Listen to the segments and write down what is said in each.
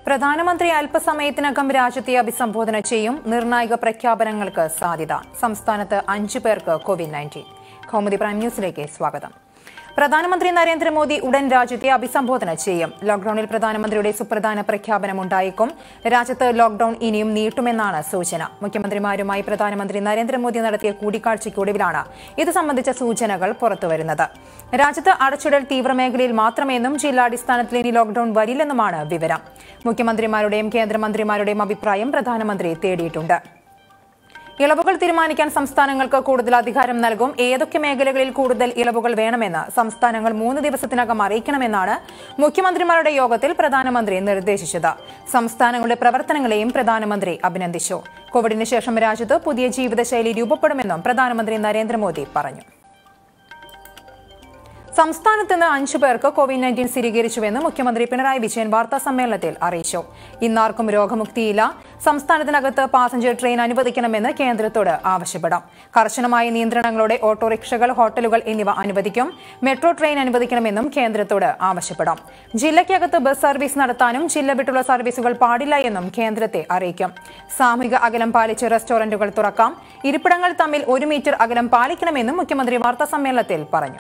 പ്രധാനമന്ത്രി അല്പസമയത്തിനകം രാജ്യത്തെ അഭിസംബോധന ചെയ്യും നിർണായക പ്രഖ്യാപനങ്ങൾക്ക് സാധ്യത സംസ്ഥാനത്ത് അഞ്ചു പേർക്ക് കോവിഡ് നയൻറ്റീൻ കൗമുദി പ്രൈം ന്യൂസിലേക്ക് സ്വാഗതം പ്രധാനമന്ത്രി നരേന്ദ്രമോദി ഉടൻ രാജ്യത്തെ അഭിസംബോധന ചെയ്യും ലോക്ഡൌണിൽ പ്രധാനമന്ത്രിയുടെ സുപ്രധാന പ്രഖ്യാപനമുണ്ടായേക്കും രാജ്യത്ത് ലോക്ഡൌൺ ഇനിയും നീട്ടുമെന്നാണ് സൂചന മുഖ്യമന്ത്രിമാരുമായി പ്രധാനമന്ത്രി നരേന്ദ്രമോദി നടത്തിയ കൂടിക്കാഴ്ചയ്ക്കൊടുവിലാണ് ഇത് സംബന്ധിച്ച സൂചനകൾ പുറത്തുവരുന്നത് രാജ്യത്ത് അടച്ചിടൽ തീവ്രമേഖലയിൽ മാത്രമെന്നും ജില്ലാടിസ്ഥാനത്തിൽ ഇനി ലോക്ഡൌൺ വരില്ലെന്നുമാണ് വിവരം മുഖ്യമന്ത്രിമാരുടെയും കേന്ദ്രമന്ത്രിമാരുടെയും അഭിപ്രായം പ്രധാനമന്ത്രി തേടിയിട്ടുണ്ട് ഇളവുകൾ തീരുമാനിക്കാൻ സംസ്ഥാനങ്ങൾക്ക് കൂടുതൽ അധികാരം നൽകും ഏതൊക്കെ മേഖലകളിൽ കൂടുതൽ ഇളവുകൾ വേണമെന്ന് സംസ്ഥാനങ്ങൾ മൂന്ന് ദിവസത്തിനകം അറിയിക്കണമെന്നാണ് മുഖ്യമന്ത്രിമാരുടെ യോഗത്തിൽ പ്രധാനമന്ത്രി നിർദ്ദേശിച്ചത് സംസ്ഥാനങ്ങളുടെ പ്രവർത്തനങ്ങളെയും പ്രധാനമന്ത്രി അഭിനന്ദിച്ചു കോവിഡിന് ശേഷം രാജ്യത്ത് പുതിയ ജീവിതശൈലി രൂപപ്പെടുമെന്നും പ്രധാനമന്ത്രി നരേന്ദ്രമോദി പറഞ്ഞു സംസ്ഥാനത്ത് നിന്ന് അഞ്ചു പേർക്ക് കോവിഡ് നയൻറ്റീൻ സ്ഥിരീകരിച്ചുവെന്ന് മുഖ്യമന്ത്രി പിണറായി വിജയൻ വാർത്താ സമ്മേളനത്തിൽ അറിയിച്ചു ഇന്നാർക്കും രോഗമുക്തിയില്ല സംസ്ഥാനത്തിനകത്ത് പാസഞ്ചർ ട്രെയിൻ അനുവദിക്കണമെന്ന് കേന്ദ്രത്തോട് ആവശ്യപ്പെടും കർശനമായ നിയന്ത്രണങ്ങളോടെ ഓട്ടോറിക്ഷകൾ ഹോട്ടലുകൾ എന്നിവ അനുവദിക്കും മെട്രോ ട്രെയിൻ അനുവദിക്കണമെന്നും കേന്ദ്രത്തോട് ആവശ്യപ്പെടും ജില്ലയ്ക്കകത്ത് ബസ് സർവീസ് നടത്താനും ജില്ല വിട്ടുള്ള സർവീസുകൾ പാടില്ല എന്നും കേന്ദ്രത്തെ അറിയിക്കും സാമൂഹിക അകലം പാലിച്ച് റെസ്റ്റോറന്റുകൾ തുറക്കാം ഇരിപ്പിടങ്ങൾ തമ്മിൽ ഒരു മീറ്റർ അകലം പാലിക്കണമെന്നും മുഖ്യമന്ത്രി വാർത്താ സമ്മേളനത്തിൽ പറഞ്ഞു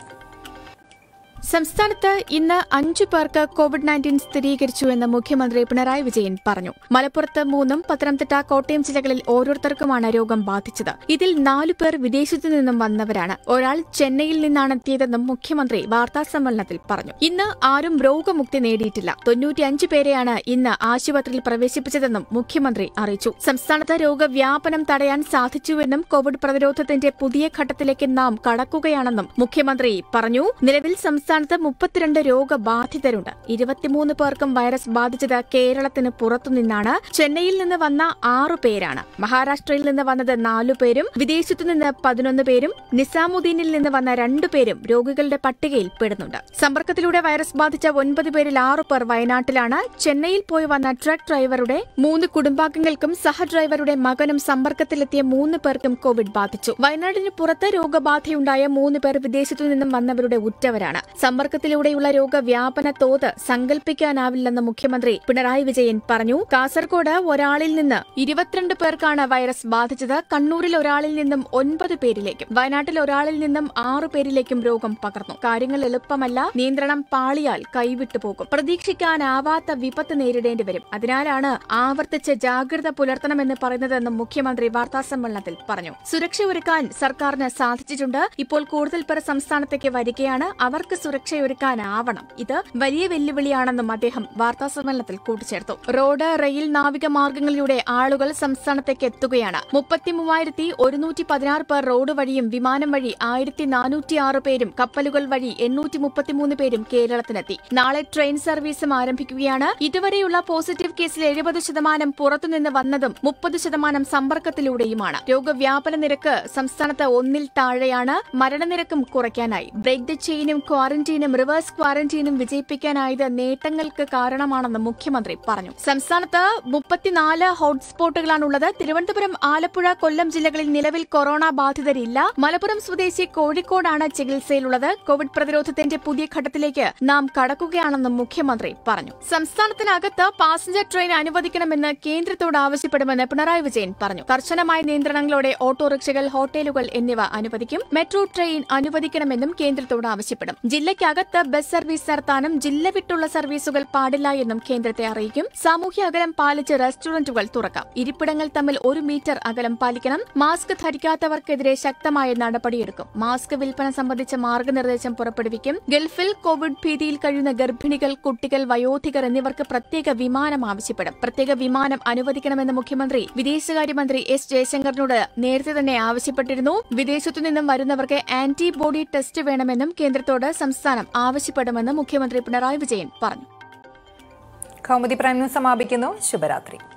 സംസ്ഥാനത്ത് ഇന്ന് അഞ്ചു പേർക്ക് കോവിഡ് നയൻറ്റീൻ സ്ഥിരീകരിച്ചുവെന്ന് മുഖ്യമന്ത്രി പിണറായി വിജയൻ പറഞ്ഞു മലപ്പുറത്ത് മൂന്നും പത്തനംതിട്ട കോട്ടയം ജില്ലകളിൽ ഓരോരുത്തർക്കുമാണ് രോഗം ബാധിച്ചത് ഇതിൽ നാലു പേർ വിദേശത്തു നിന്നും വന്നവരാണ് ഒരാൾ ചെന്നൈയിൽ നിന്നാണ് എത്തിയതെന്നും മുഖ്യമന്ത്രി വാർത്താസമ്മേളനത്തിൽ പറഞ്ഞു ഇന്ന് ആരും രോഗമുക്തി നേടിയിട്ടില്ല തൊണ്ണൂറ്റിയഞ്ച് പേരെയാണ് ഇന്ന് ആശുപത്രിയിൽ പ്രവേശിപ്പിച്ചതെന്നും മുഖ്യമന്ത്രി അറിയിച്ചു സംസ്ഥാനത്ത് രോഗവ്യാപനം തടയാൻ സാധിച്ചുവെന്നും കോവിഡ് പ്രതിരോധത്തിന്റെ പുതിയ ഘട്ടത്തിലേക്ക് നാം കടക്കുകയാണെന്നും മുഖ്യമന്ത്രി പറഞ്ഞു നിലവിൽ സംസ്ഥാനത്ത് മുപ്പത്തിരണ്ട് രോഗബാധിതരുണ്ട് ഇരുപത്തിമൂന്ന് പേർക്കും വൈറസ് ബാധിച്ചത് കേരളത്തിന് പുറത്തുനിന്നാണ് ചെന്നൈയിൽ നിന്ന് വന്ന ആറു പേരാണ് മഹാരാഷ്ട്രയിൽ നിന്ന് വന്നത് നാലു പേരും വിദേശത്തു നിന്ന് പതിനൊന്ന് പേരും നിസാമുദ്ദീനിൽ നിന്ന് വന്ന രണ്ടു പേരും രോഗികളുടെ പട്ടികയിൽ പെടുന്നുണ്ട് സമ്പർക്കത്തിലൂടെ വൈറസ് ബാധിച്ച ഒൻപത് പേരിൽ ആറു പേർ വയനാട്ടിലാണ് ചെന്നൈയിൽ പോയി വന്ന ട്രക്ക് ഡ്രൈവറുടെ മൂന്ന് കുടുംബാംഗങ്ങൾക്കും സഹഡ്രൈവറുടെ മകനും സമ്പർക്കത്തിലെത്തിയ മൂന്ന് പേർക്കും കോവിഡ് ബാധിച്ചു വയനാടിന് പുറത്ത് രോഗബാധയുണ്ടായ മൂന്ന് പേർ വിദേശത്തു നിന്നും വന്നവരുടെ ഉറ്റവരാണ് സമ്പർക്കത്തിലൂടെയുള്ള രോഗവ്യാപന തോത് സങ്കല്പിക്കാനാവില്ലെന്ന് മുഖ്യമന്ത്രി പിണറായി വിജയൻ പറഞ്ഞു കാസർകോട് ഒരാളിൽ നിന്ന് ഇരുപത്തിരണ്ട് പേർക്കാണ് വൈറസ് ബാധിച്ചത് കണ്ണൂരിൽ ഒരാളിൽ നിന്നും ഒൻപത് പേരിലേക്കും വയനാട്ടിൽ ഒരാളിൽ നിന്നും ആറു പേരിലേക്കും രോഗം പകർന്നു കാര്യങ്ങൾ എളുപ്പമല്ല നിയന്ത്രണം പാളിയാൽ കൈവിട്ടു പോകും പ്രതീക്ഷിക്കാനാവാത്ത വിപത്ത് നേരിടേണ്ടി വരും അതിനാലാണ് ആവർത്തിച്ച് ജാഗ്രത പുലർത്തണമെന്ന് പറയുന്നതെന്നും മുഖ്യമന്ത്രി വാർത്താസമ്മേളനത്തിൽ പറഞ്ഞു സുരക്ഷ ഒരുക്കാൻ സർക്കാരിന് സാധിച്ചിട്ടുണ്ട് ഇപ്പോൾ കൂടുതൽ പേർ സംസ്ഥാനത്തേക്ക് വരികയാണ് അവർക്ക് സുരക്ഷയൊരുക്കാനാവണം ഇത് വലിയ വെല്ലുവിളിയാണെന്നും അദ്ദേഹം വാർത്താസമ്മേളനത്തിൽ കൂട്ടിച്ചേർത്തു റോഡ് റെയിൽ നാവിക മാർഗങ്ങളിലൂടെ ആളുകൾ സംസ്ഥാനത്തേക്ക് എത്തുകയാണ് മുപ്പത്തി മൂവായിരത്തി ഒരുന്നൂറ്റി പതിനാറ് പേർ റോഡ് വഴിയും വിമാനം വഴി ആയിരത്തി നാനൂറ്റിയാറ് പേരും കപ്പലുകൾ വഴി എണ്ണൂറ്റി മുപ്പത്തിമൂന്ന് പേരും കേരളത്തിലെത്തി നാളെ ട്രെയിൻ സർവീസും ആരംഭിക്കുകയാണ് ഇതുവരെയുള്ള പോസിറ്റീവ് കേസിൽ എഴുപത് ശതമാനം പുറത്തുനിന്ന് വന്നതും മുപ്പത് ശതമാനം സമ്പർക്കത്തിലൂടെയുമാണ് രോഗവ്യാപന നിരക്ക് സംസ്ഥാനത്ത് ഒന്നിൽ താഴെയാണ് മരണനിരക്കും കുറയ്ക്കാനായി ബ്രേക്ക് ദ ചെയിനും ക്വാറന്റീനും റിവേഴ്സ് ക്വാറന്റീനും വിജയിപ്പിക്കാനായത് നേട്ടങ്ങൾക്ക് കാരണമാണെന്ന് മുഖ്യമന്ത്രി പറഞ്ഞു സംസ്ഥാനത്ത് മുപ്പത്തിനാല് ഹോട്ട്സ്പോട്ടുകളാണുള്ളത് തിരുവനന്തപുരം ആലപ്പുഴ കൊല്ലം ജില്ലകളിൽ നിലവിൽ കൊറോണ ബാധിതരില്ല മലപ്പുറം സ്വദേശി കോഴിക്കോടാണ് ചികിത്സയിലുള്ളത് കോവിഡ് പ്രതിരോധത്തിന്റെ പുതിയ ഘട്ടത്തിലേക്ക് നാം കടക്കുകയാണെന്നും മുഖ്യമന്ത്രി പറഞ്ഞു സംസ്ഥാനത്തിനകത്ത് പാസഞ്ചർ ട്രെയിൻ അനുവദിക്കണമെന്ന് കേന്ദ്രത്തോട് ആവശ്യപ്പെടുമെന്ന് പിണറായി വിജയൻ പറഞ്ഞു കർശനമായ നിയന്ത്രണങ്ങളോടെ ഓട്ടോറിക്ഷകൾ ഹോട്ടലുകൾ എന്നിവ അനുവദിക്കും മെട്രോ ട്രെയിൻ അനുവദിക്കണമെന്നും കേന്ദ്രത്തോട് ആവശ്യപ്പെടും ജില്ലയ്ക്കകത്ത് ബസ് സർവീസ് നടത്താനും ജില്ല വിട്ടുള്ള സർവീസുകൾ പാടില്ല എന്നും കേന്ദ്രത്തെ അറിയിക്കും സാമൂഹ്യ അകലം പാലിച്ച് റെസ്റ്റോറന്റുകൾ തുറക്കാം ഇരിപ്പിടങ്ങൾ തമ്മിൽ ഒരു മീറ്റർ അകലം പാലിക്കണം മാസ്ക് ധരിക്കാത്തവർക്കെതിരെ ശക്തമായ നടപടിയെടുക്കും മാസ്ക് വിൽപ്പന സംബന്ധിച്ച മാർഗനിർദ്ദേശം പുറപ്പെടുവിക്കും ഗൾഫിൽ കോവിഡ് ഭീതിയിൽ കഴിയുന്ന ഗർഭിണികൾ കുട്ടികൾ വയോധികർ എന്നിവർക്ക് പ്രത്യേക വിമാനം ആവശ്യപ്പെടും പ്രത്യേക വിമാനം അനുവദിക്കണമെന്ന് മുഖ്യമന്ത്രി വിദേശകാര്യമന്ത്രി എസ് ജയശങ്കറിനോട് നേരത്തെ തന്നെ ആവശ്യപ്പെട്ടിരുന്നു വിദേശത്തു നിന്നും വരുന്നവർക്ക് ആന്റിബോഡി ടെസ്റ്റ് വേണമെന്നും കേന്ദ്രത്തോട് സംസ്ഥാനം ആവശ്യപ്പെടുമെന്ന് മുഖ്യമന്ത്രി പിണറായി വിജയൻ പറഞ്ഞു കൗമുദി പ്രൈം ന്യൂസ് സമാപിക്കുന്നു ശുഭരാത്രി